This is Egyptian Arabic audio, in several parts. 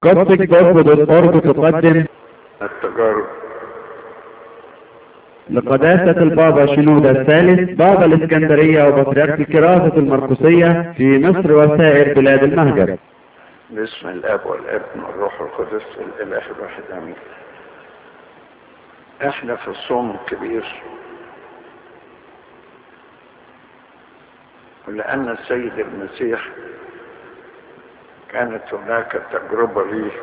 قصدك برضه بالقرب تقدم التجارب لقداسة البابا شنودة الثالث بابا الإسكندرية وبطريرك الكراسة المرقسية في مصر وسائر بلاد المهجر باسم الاب والابن والروح القدس الاله الواحد امين احنا في الصوم الكبير ولان السيد المسيح كانت هناك تجربة ليه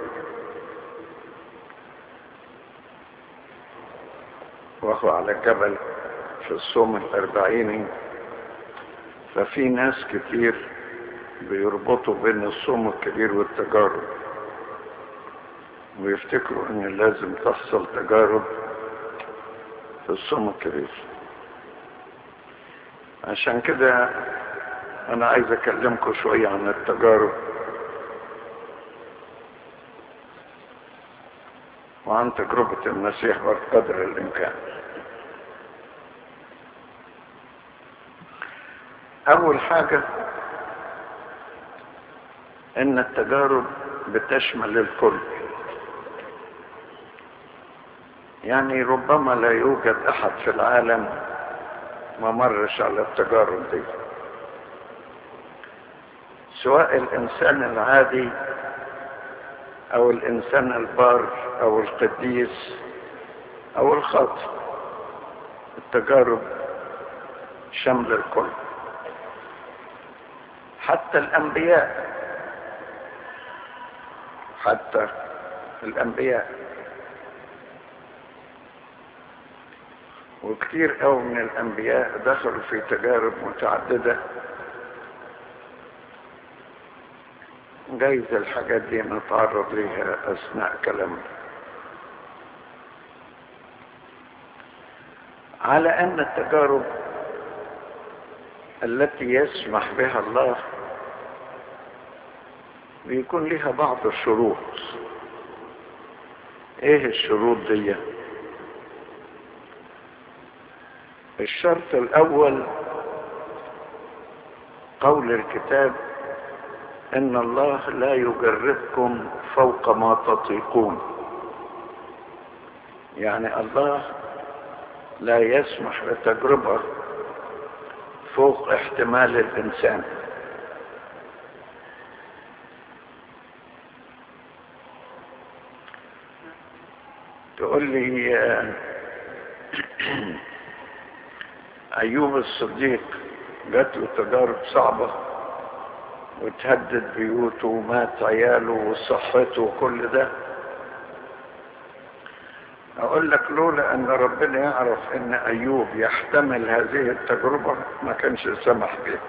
وهو على الجبل في الصوم الأربعيني ففي ناس كتير بيربطوا بين الصوم الكبير والتجارب ويفتكروا ان لازم تحصل تجارب في الصوم الكبير عشان كده انا عايز اكلمكم شوية عن التجارب وعن تجربة المسيح بقدر الامكان اول حاجة ان التجارب بتشمل الكل يعني ربما لا يوجد احد في العالم ما مرش على التجارب دي سواء الانسان العادي او الانسان البار او القديس او الخاطئ التجارب شمل الكل حتى الانبياء حتى الانبياء وكثير قوي من الانبياء دخلوا في تجارب متعدده جايز الحاجات دي نتعرض ليها اثناء كلامنا على ان التجارب التي يسمح بها الله بيكون لها بعض الشروط ايه الشروط دي الشرط الاول قول الكتاب ان الله لا يجربكم فوق ما تطيقون يعني الله لا يسمح بتجربة فوق احتمال الانسان تقول لي ايوب الصديق جات له تجارب صعبه وتهدد بيوته ومات عياله وصحته وكل ده اقول لك لولا ان ربنا يعرف ان ايوب يحتمل هذه التجربة ما كانش سمح بها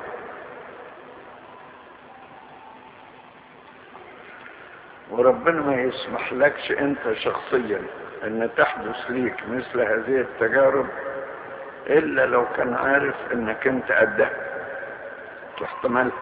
وربنا ما يسمح لكش انت شخصيا ان تحدث ليك مثل هذه التجارب الا لو كان عارف انك انت قدها تحتملها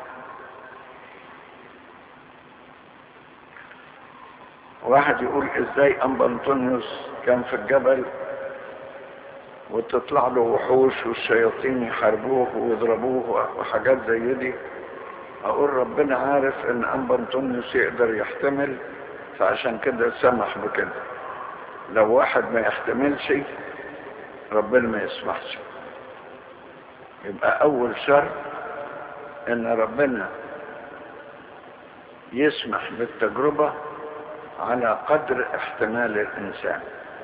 واحد يقول ازاي انبا انطونيوس كان في الجبل وتطلع له وحوش والشياطين يحاربوه ويضربوه وحاجات زي دي اقول ربنا عارف ان انبا انطونيوس يقدر يحتمل فعشان كده سمح بكده لو واحد ما يحتملش ربنا ما يسمحش يبقى اول شرط ان ربنا يسمح بالتجربه على قدر احتمال الانسان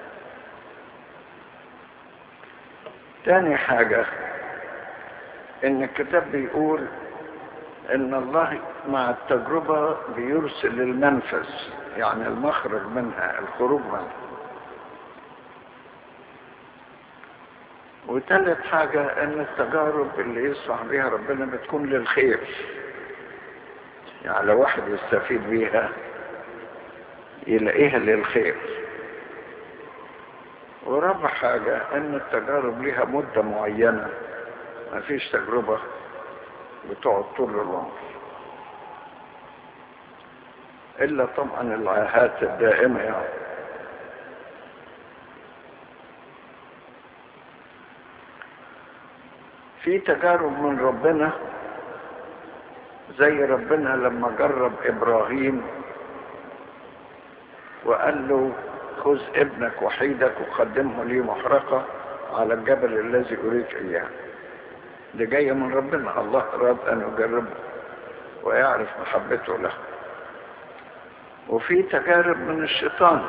تاني حاجة ان الكتاب بيقول ان الله مع التجربة بيرسل المنفذ يعني المخرج منها الخروج منها وتالت حاجة ان التجارب اللي يسمح بيها ربنا بتكون للخير يعني لو واحد يستفيد بيها يلاقيها للخير ورابع حاجة ان التجارب لها مدة معينة ما فيش تجربة بتقعد طول العمر الا طبعا العاهات الدائمة يعني في تجارب من ربنا زي ربنا لما جرب ابراهيم وقال له خذ ابنك وحيدك وقدمه لي محرقة على الجبل الذي أريك إياه دي جاية من ربنا الله أراد أن يجربه ويعرف محبته له وفي تجارب من الشيطان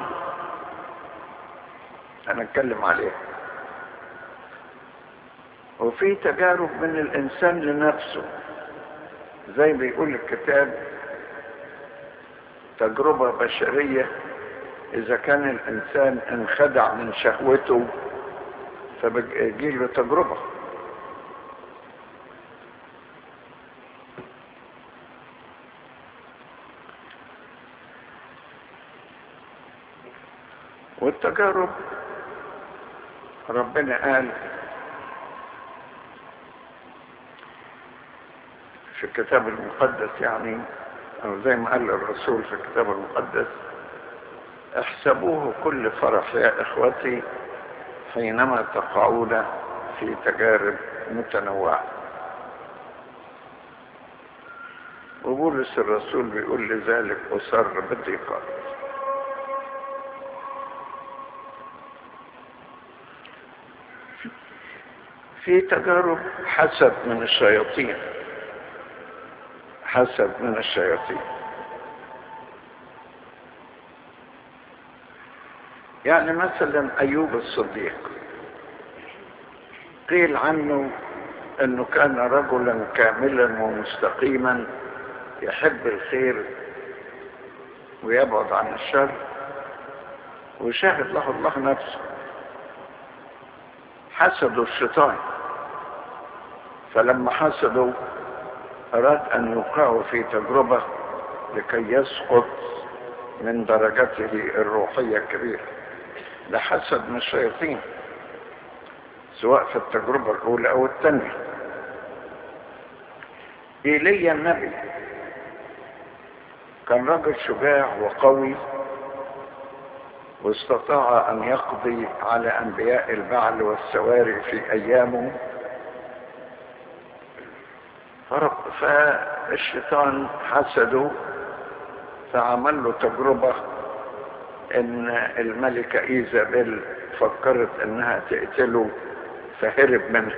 هنتكلم عليها وفي تجارب من الإنسان لنفسه زي بيقول الكتاب تجربة بشرية إذا كان الإنسان انخدع من شهوته فبيجي له تجربة والتجارب ربنا قال في الكتاب المقدس يعني أو زي ما قال الرسول في الكتاب المقدس احسبوه كل فرح يا إخوتي حينما تقعون في تجارب متنوعة وبولس الرسول بيقول لذلك أصر بالضيقات في تجارب حسد من الشياطين حسد من الشياطين يعني مثلا ايوب الصديق قيل عنه انه كان رجلا كاملا ومستقيما يحب الخير ويبعد عن الشر وشاهد له الله نفسه حسدوا الشيطان فلما حسدوا أراد أن يوقعوا في تجربة لكي يسقط من درجته الروحية الكبيرة ده حسد من الشياطين سواء في التجربة الأولى أو الثانية إيليا النبي كان رجل شجاع وقوي واستطاع أن يقضي على أنبياء البعل والسواري في أيامه فالشيطان حسده فعمل له تجربة ان الملكة ايزابيل فكرت انها تقتله فهرب منها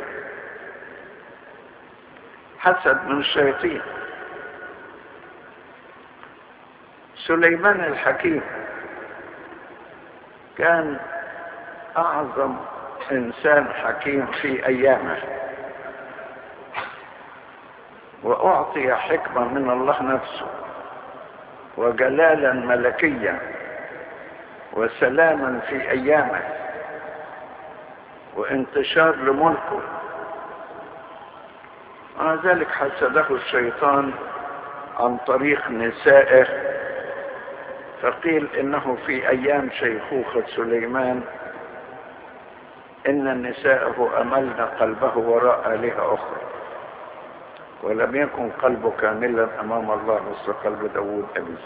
حسد من الشياطين سليمان الحكيم كان اعظم انسان حكيم في ايامه واعطي حكمه من الله نفسه وجلالا ملكيا وسلاما في ايامه وانتشار لملكه مع ذلك حسده الشيطان عن طريق نسائه فقيل انه في ايام شيخوخة سليمان ان نساءه املن قلبه وراء آلهة اخرى ولم يكن قلبه كاملا امام الله مثل قلب داود ابيه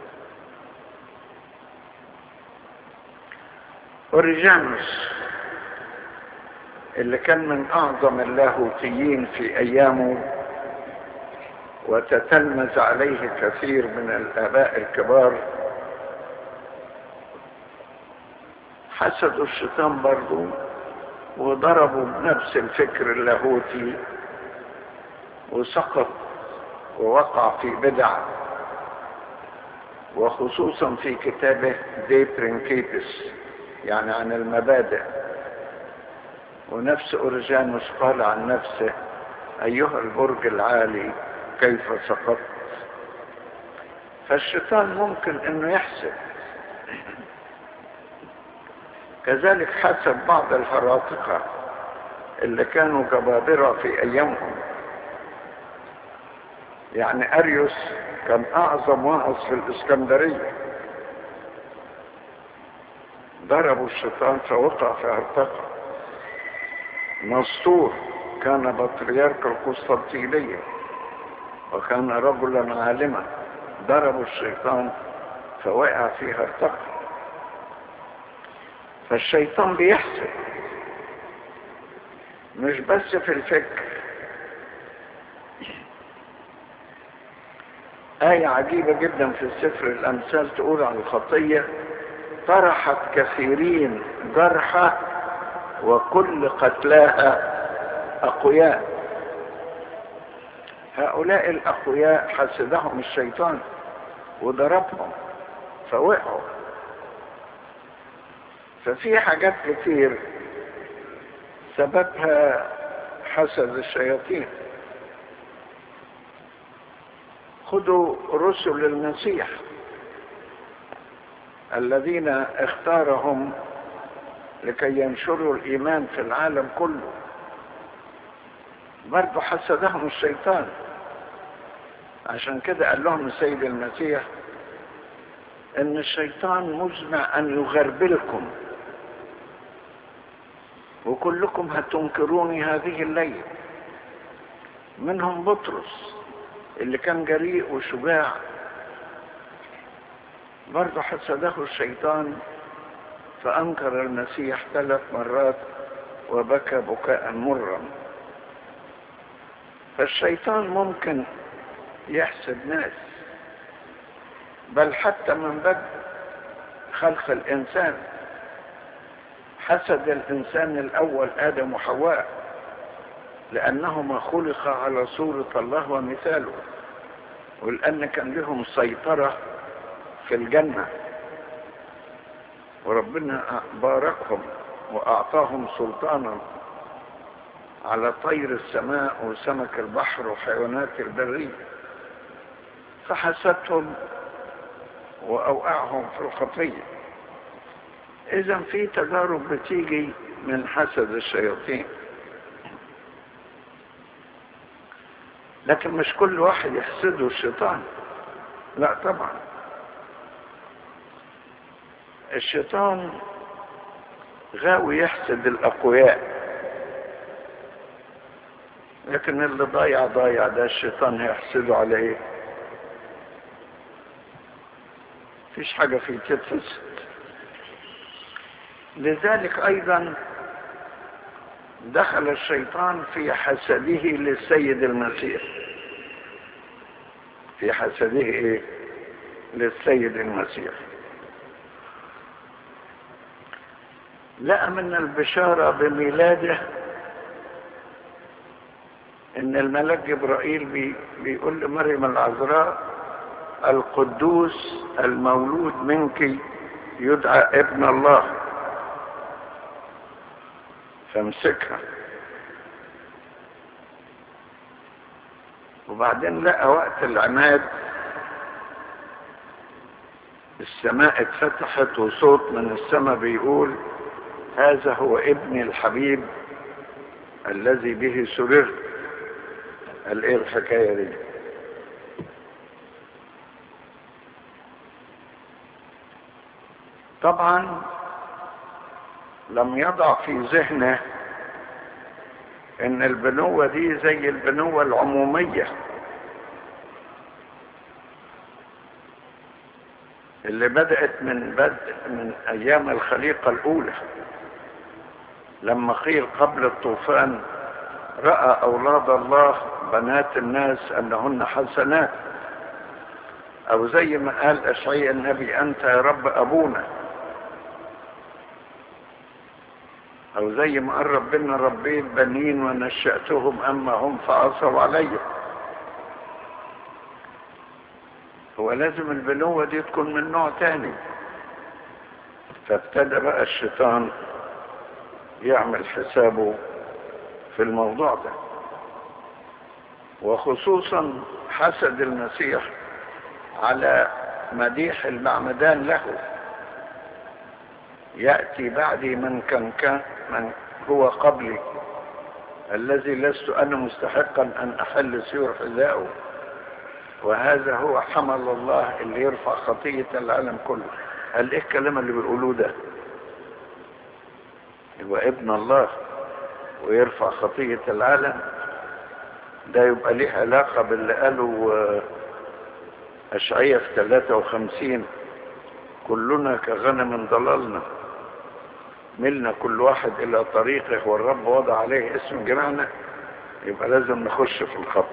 اوريجانوس اللي كان من اعظم اللاهوتيين في ايامه وتتلمذ عليه كثير من الاباء الكبار حسدوا الشيطان برضو وضربوا بنفس الفكر اللاهوتي وسقط ووقع في بدع وخصوصا في كتابه دي برينكيتس يعني عن المبادئ ونفس أورجانوس قال عن نفسه أيها البرج العالي كيف سقطت فالشيطان ممكن أنه يحسب كذلك حسب بعض الهراطقة اللي كانوا جبابرة في أيامهم يعني أريوس كان أعظم واعظ في الإسكندرية ضربوا الشيطان فوقع في هرطقة نسطور كان بطريرك القسطنطينية وكان رجلا عالما ضربوا الشيطان فوقع في هرطقة فالشيطان بيحسب مش بس في الفكر آية عجيبة جدا في سفر الأمثال تقول عن الخطية طرحت كثيرين جرحى وكل قتلاها أقوياء هؤلاء الأقوياء حسدهم الشيطان وضربهم فوقعوا ففي حاجات كتير سببها حسد الشياطين خذوا رسل المسيح الذين اختارهم لكي ينشروا الايمان في العالم كله برضه حسدهم الشيطان عشان كده قال لهم السيد المسيح ان الشيطان مزمع ان يغربلكم وكلكم هتنكروني هذه الليل منهم بطرس اللي كان جريء وشجاع برضه حسده الشيطان فأنكر المسيح ثلاث مرات وبكى بكاء مرا فالشيطان ممكن يحسد ناس بل حتى من بدء خلق الإنسان حسد الإنسان الأول آدم وحواء لأنهما خلقا على صورة الله ومثاله ولأن كان لهم سيطرة في الجنة وربنا باركهم وأعطاهم سلطانا على طير السماء وسمك البحر وحيوانات البرية فحسدهم وأوقعهم في الخطية إذا في تجارب بتيجي من حسد الشياطين لكن مش كل واحد يحسده الشيطان لا طبعا الشيطان غاوي يحسد الأقوياء لكن اللي ضايع ضايع ده الشيطان هيحسده على ايه فيش حاجة في تتفسد لذلك ايضا دخل الشيطان في حسده للسيد المسيح في حسده ايه للسيد المسيح لقى من البشارة بميلاده ان الملاك جبرائيل بي بيقول لمريم العذراء القدوس المولود منك يدعى ابن الله فامسكها وبعدين لقى وقت العماد السماء اتفتحت وصوت من السماء بيقول هذا هو ابني الحبيب الذي به سررت قال ايه الحكايه دي طبعا لم يضع في ذهنه ان البنوة دي زي البنوة العمومية اللي بدأت من بدء من ايام الخليقة الاولى لما قيل قبل الطوفان رأى اولاد الله بنات الناس انهن حسنات او زي ما قال اشعياء النبي انت يا رب ابونا او زي ما قال ربنا ربيت بنين ونشأتهم اما هم فعصوا علي هو لازم البنوة دي تكون من نوع تاني فابتدى بقى الشيطان يعمل حسابه في الموضوع ده وخصوصا حسد المسيح على مديح المعمدان له يأتي بعدي من كان كان من هو قبلي الذي لست أنا مستحقا أن أحل سيور حذائه وهذا هو حمل الله اللي يرفع خطية العالم كله هل ايه الكلام اللي بيقولوه ده يبقى ابن الله ويرفع خطية العالم ده يبقى ليه علاقة باللي قاله أشعية في 53 كلنا كغنم ضللنا ملنا كل واحد إلى طريقه والرب وضع عليه اسم جمعنا يبقى لازم نخش في الخط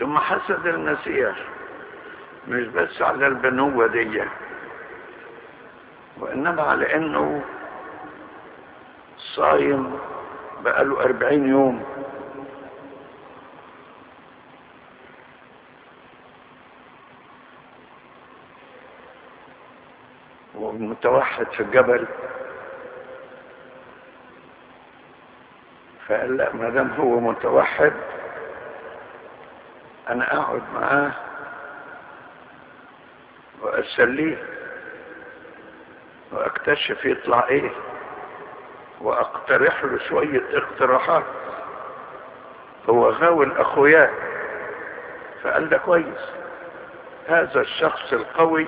ثم حسد المسيح مش بس على البنوة دي وإنما على إنه صايم بقاله أربعين يوم ومتوحد في الجبل فقال لا ما دام هو متوحد انا اقعد معاه واسليه واكتشف يطلع ايه واقترح له شوية اقتراحات هو غاوي الاخوياء فقال ده كويس هذا الشخص القوي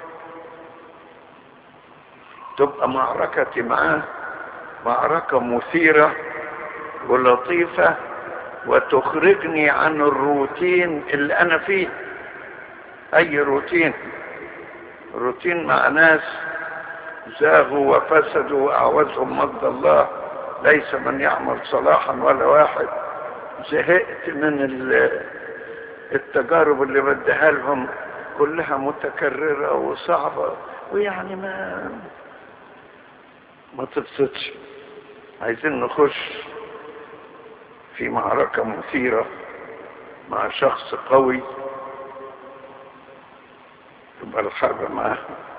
تبقى معركتي معاه معركة مثيرة ولطيفة وتخرجني عن الروتين اللي انا فيه اي روتين روتين مع ناس زاغوا وفسدوا واعوزهم مد الله ليس من يعمل صلاحا ولا واحد زهقت من التجارب اللي بديها لهم كلها متكررة وصعبة ويعني ما ما تبسطش عايزين نخش في معركة مثيرة مع شخص قوي تبقى الحرب معاه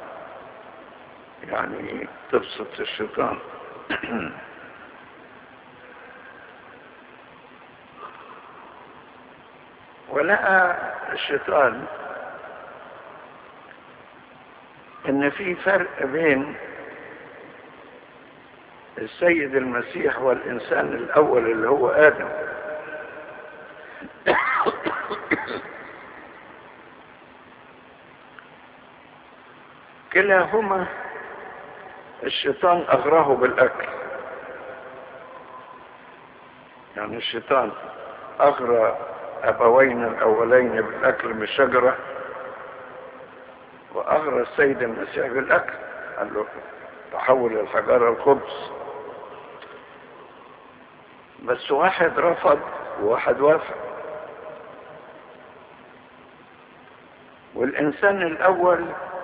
يعني تبسط الشيطان ولقى الشيطان ان في فرق بين السيد المسيح والإنسان الأول اللي هو آدم كلاهما الشيطان أغراه بالأكل يعني الشيطان أغرى أبوين الأولين بالأكل من الشجرة وأغرى السيد المسيح بالأكل قال له تحول الحجارة الخبز بس واحد رفض وواحد وافق والإنسان الأول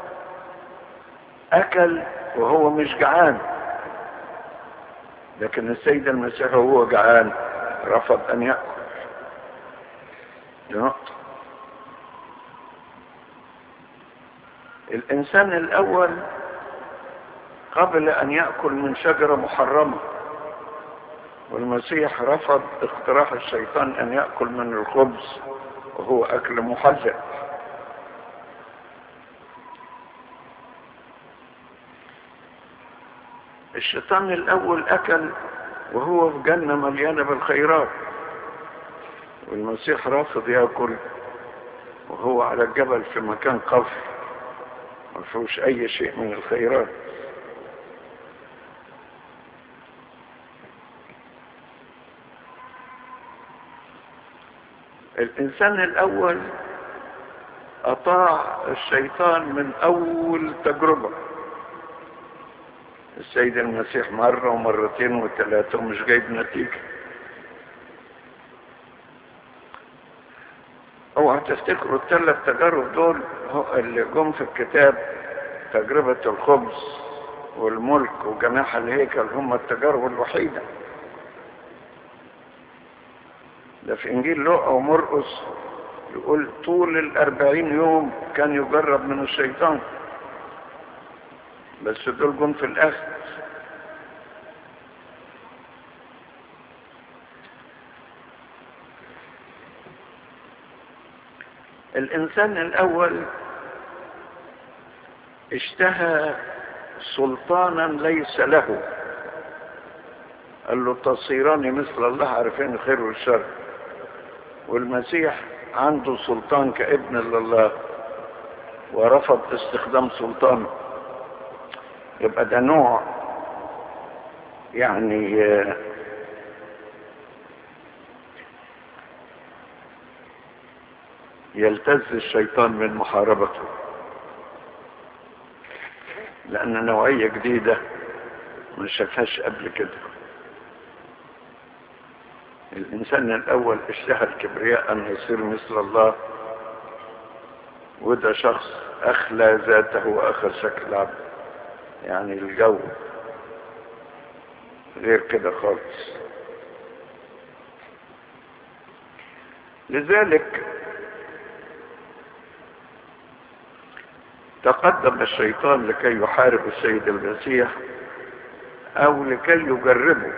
أكل وهو مش جعان لكن السيد المسيح وهو جعان رفض أن يأكل دي نقطة الإنسان الأول قبل أن يأكل من شجرة محرمة والمسيح رفض اقتراح الشيطان أن يأكل من الخبز وهو أكل محلل الشيطان الأول أكل وهو في جنة مليانة بالخيرات والمسيح رافض يأكل وهو على الجبل في مكان قفر ما فيهوش أي شيء من الخيرات الإنسان الأول أطاع الشيطان من أول تجربة السيد المسيح مرة ومرتين وثلاثة ومش جايب نتيجة اوعى تفتكروا الثلاث تجارب دول اللي جم في الكتاب تجربة الخبز والملك وجماح الهيكل هم التجارب الوحيدة ده في انجيل لوقا ومرقس يقول طول الاربعين يوم كان يجرب من الشيطان بس دول جم في الاخر الانسان الاول اشتهى سلطانا ليس له قال له تصيران مثل الله عارفين الخير والشر والمسيح عنده سلطان كابن لله ورفض استخدام سلطانه يبقى ده نوع يعني يلتز الشيطان من محاربته لأن نوعية جديدة ما شافهاش قبل كده الإنسان الأول اشتهى الكبرياء أن يصير مثل الله وده شخص أخلى ذاته وأخذ شكل عبد يعني الجو غير كده خالص لذلك تقدم الشيطان لكي يحارب السيد المسيح او لكي يجربه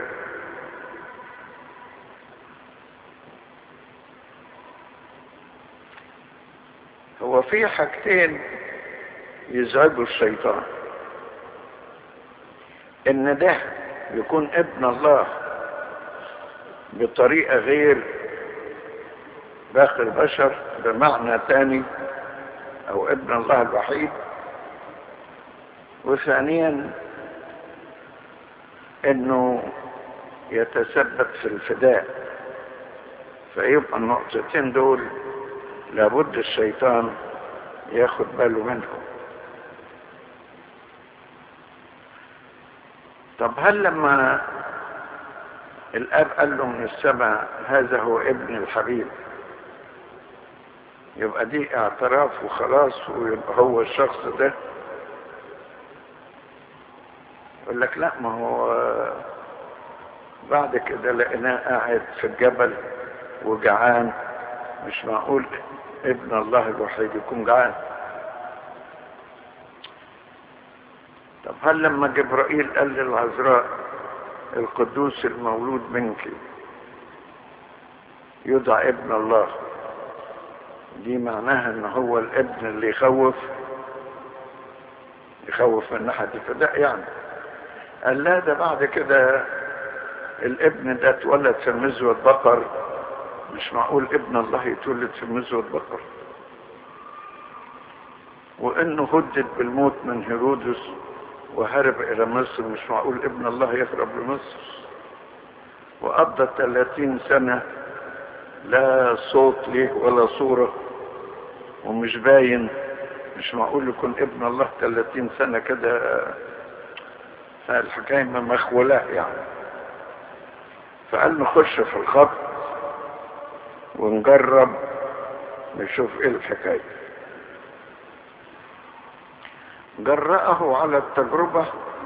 هو في حاجتين يزعجوا الشيطان ان ده يكون ابن الله بطريقة غير باقي البشر بمعنى تاني او ابن الله الوحيد وثانيا انه يتسبب في الفداء فيبقى النقطتين دول لابد الشيطان ياخد باله منهم طب هل لما الاب قال له من السماء هذا هو ابن الحبيب يبقى دي اعتراف وخلاص ويبقى هو الشخص ده يقول لك لا ما هو بعد كده لقيناه قاعد في الجبل وجعان مش معقول ابن الله الوحيد يكون جعان طب هل لما جبرائيل قال للعذراء القدوس المولود منك يدعى ابن الله دي معناها ان هو الابن اللي يخوف يخوف من ناحية الفداء يعني قال لا ده بعد كده الابن ده اتولد في مزوة بقر مش معقول ابن الله يتولد في مزوة بقر وانه هدد بالموت من هيرودس وهرب الى مصر مش معقول ابن الله يهرب لمصر وقضى 30 سنة لا صوت ليه ولا صورة ومش باين مش معقول يكون ابن الله 30 سنة كده فالحكاية مخولاه يعني فقال نخش في الخط ونجرب نشوف ايه الحكاية جرأه على التجربة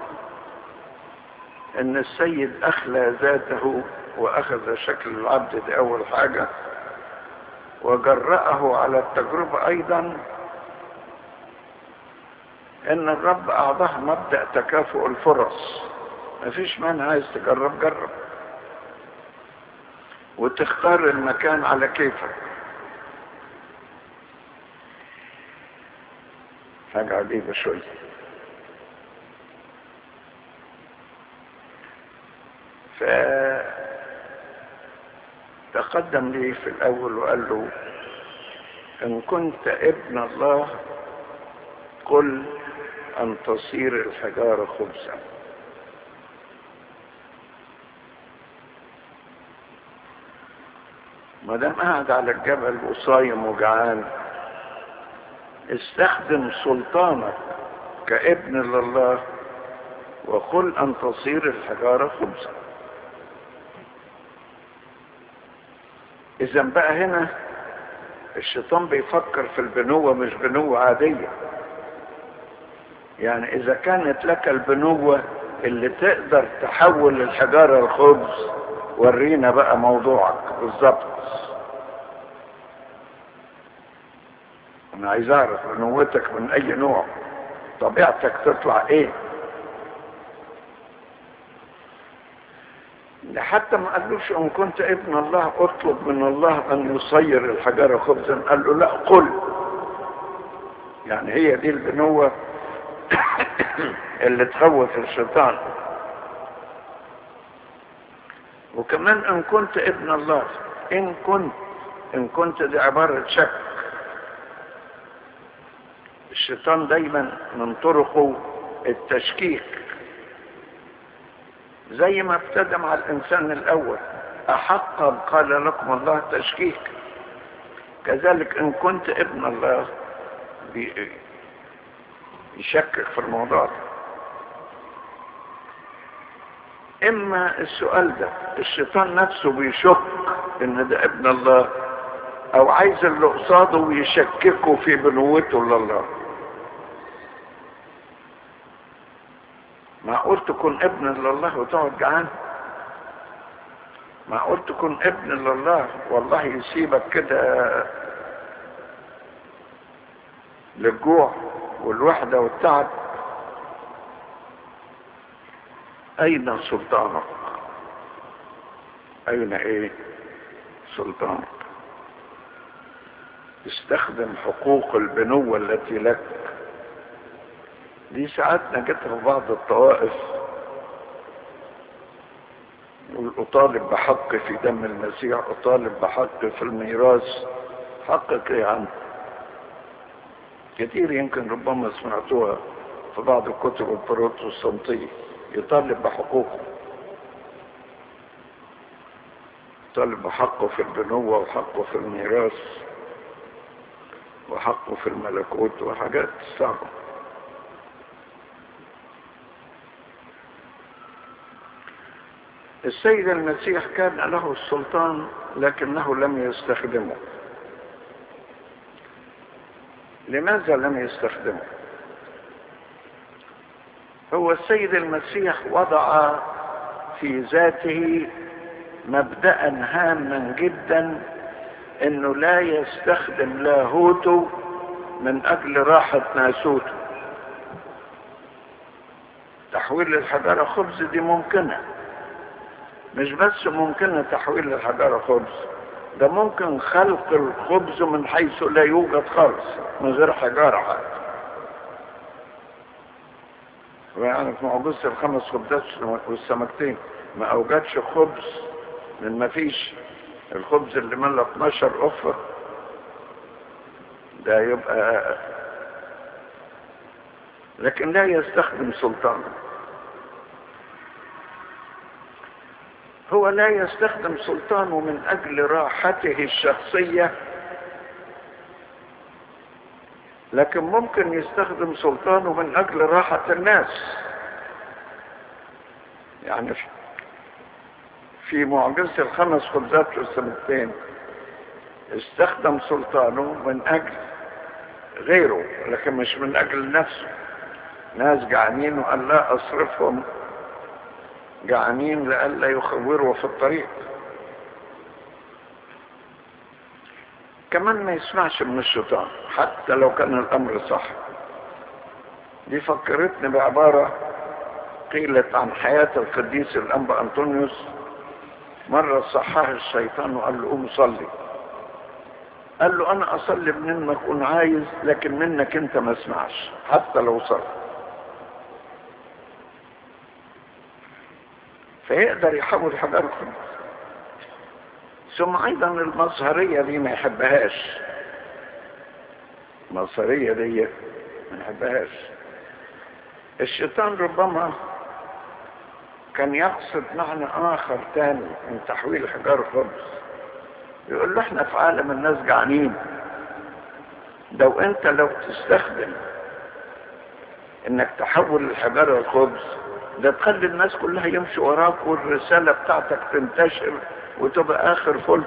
ان السيد اخلى ذاته واخذ شكل العبد دي اول حاجة وجرأه على التجربة ايضا ان الرب اعطاه مبدأ تكافؤ الفرص مفيش مانع عايز تجرب جرب وتختار المكان على كيفك حاجة عجيبة شوية فتقدم لي في الأول وقال له إن كنت ابن الله قل أن تصير الحجارة خبزا ما دام قاعد على الجبل وصايم وجعان استخدم سلطانك كابن لله وقل ان تصير الحجاره خبزا اذا بقى هنا الشيطان بيفكر في البنوة مش بنوة عادية يعني اذا كانت لك البنوة اللي تقدر تحول الحجارة الخبز ورينا بقى موضوعك بالظبط انا عايز اعرف بنوتك من اي نوع طبيعتك تطلع ايه حتى ما قالوش ان كنت ابن الله اطلب من الله ان يصير الحجاره خبزا قال له لا قل يعني هي دي البنوه اللي تخوف الشيطان وكمان ان كنت ابن الله ان كنت ان كنت دي عباره شك الشيطان دايما من طرقه التشكيك زي ما ابتدى مع الانسان الاول احقا قال لكم الله تشكيك كذلك ان كنت ابن الله يشكك في الموضوع ده اما السؤال ده الشيطان نفسه بيشك ان ده ابن الله او عايز اللي قصاده يشككوا في بنوته لله معقول تكون ابن لله وتقعد جعان معقول تكون ابن لله والله يسيبك كده للجوع والوحدة والتعب أين سلطانك أين إيه سلطانك استخدم حقوق البنوة التي لك دي ساعات نجدها في بعض الطوائف يقول أطالب بحق في دم المسيح أطالب بحق في الميراث حقك إيه عنه كتير يمكن ربما سمعتوها في بعض الكتب البروتستانتية يطالب بحقوقه يطالب بحقه في البنوة وحقه في الميراث وحقه في الملكوت وحاجات صعبة السيد المسيح كان له السلطان لكنه لم يستخدمه لماذا لم يستخدمه هو السيد المسيح وضع في ذاته مبدأ هاما جدا انه لا يستخدم لاهوته من اجل راحة ناسوته تحويل الحجارة خبز دي ممكنة مش بس ممكنة تحويل الحجارة خبز ده ممكن خلق الخبز من حيث لا يوجد خالص من غير حجارة حتى يعني في معجزة الخمس خبزات والسمكتين ما أوجدش خبز من ما فيش الخبز اللي ملى 12 أفة ده يبقى لكن لا يستخدم سلطانه هو لا يستخدم سلطانه من أجل راحته الشخصية لكن ممكن يستخدم سلطانه من أجل راحة الناس يعني في معجزة الخمس خبزات والسمكتين استخدم سلطانه من أجل غيره لكن مش من أجل نفسه ناس جعانين وقال لا أصرفهم جعانين لئلا يخوروا في الطريق كمان ما يسمعش من الشيطان حتى لو كان الامر صح دي فكرتني بعبارة قيلت عن حياة القديس الانبا انطونيوس مرة صحاه الشيطان وقال له قوم صلي قال له انا اصلي منين ما اكون عايز لكن منك انت ما اسمعش حتى لو صلي فيقدر يحول حجر خبز ثم ايضا المظهريه دي ما يحبهاش المظهريه دي ما يحبهاش الشيطان ربما كان يقصد معنى اخر تاني من تحويل حجار خبز يقول له احنا في عالم الناس جعانين لو انت لو تستخدم انك تحول الحجارة الخبز ده تخلي الناس كلها يمشي وراك والرسالة بتاعتك تنتشر وتبقى اخر فل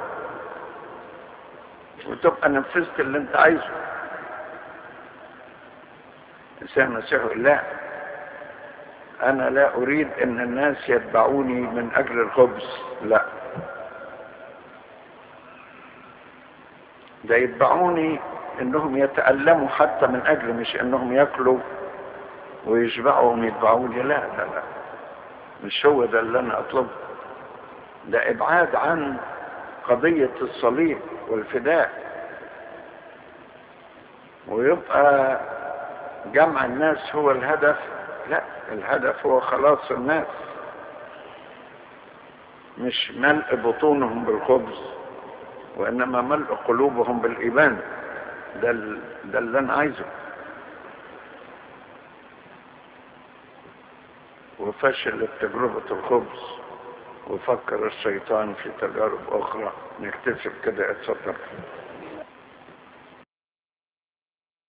وتبقى نفذت اللي انت عايزه الانسان المسيح يقول لا انا لا اريد ان الناس يتبعوني من اجل الخبز لا ده يتبعوني انهم يتألموا حتى من اجل مش انهم ياكلوا ويشبعوا ويتبعوني لا لا لا مش هو ده اللي انا اطلبه ده ابعاد عن قضية الصليب والفداء ويبقى جمع الناس هو الهدف لا الهدف هو خلاص الناس مش ملء بطونهم بالخبز وانما ملء قلوبهم بالايمان ده ده اللي انا عايزه وفشلت تجربة الخبز وفكر الشيطان في تجارب أخرى نكتسب كده اتفضل